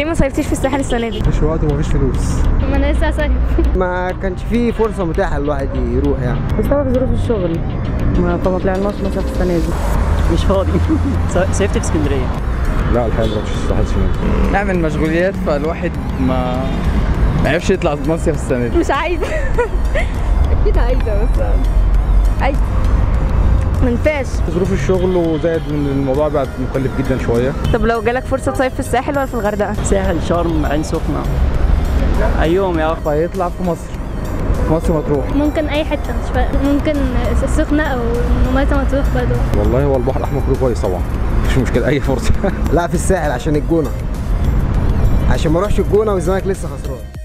ما صيفتيش في الساحل السنه دي مفيش وقت ومفيش فلوس ما انا لسه صيف ما كانش فيه فرصه متاحه الواحد يروح يعني بسبب ظروف الشغل ما فما طلعناش مصيف السنه دي مش فاضي صيفت في اسكندريه لا الحقيقه ما رحتش الساحل الشمالي نعمل مشغوليات فالواحد ما ما عرفش يطلع مصيف السنه دي مش عايزه اكيد عايزه بس عايزه منفاش ظروف الشغل وزائد من الموضوع بقى مكلف جدا شويه طب لو جالك فرصه تصيف في الساحل ولا في الغردقه ساحل شرم عين سخنه ايوم يا اخ فيطلع في مصر في مصر مطروح ممكن اي حته مش فارق. ممكن السخنه او مرسى مطروح برضه والله هو البحر الاحمر كله كويس طبعا مش مشكله اي فرصه لا في الساحل عشان الجونه عشان ما اروحش الجونه والزمالك لسه خسران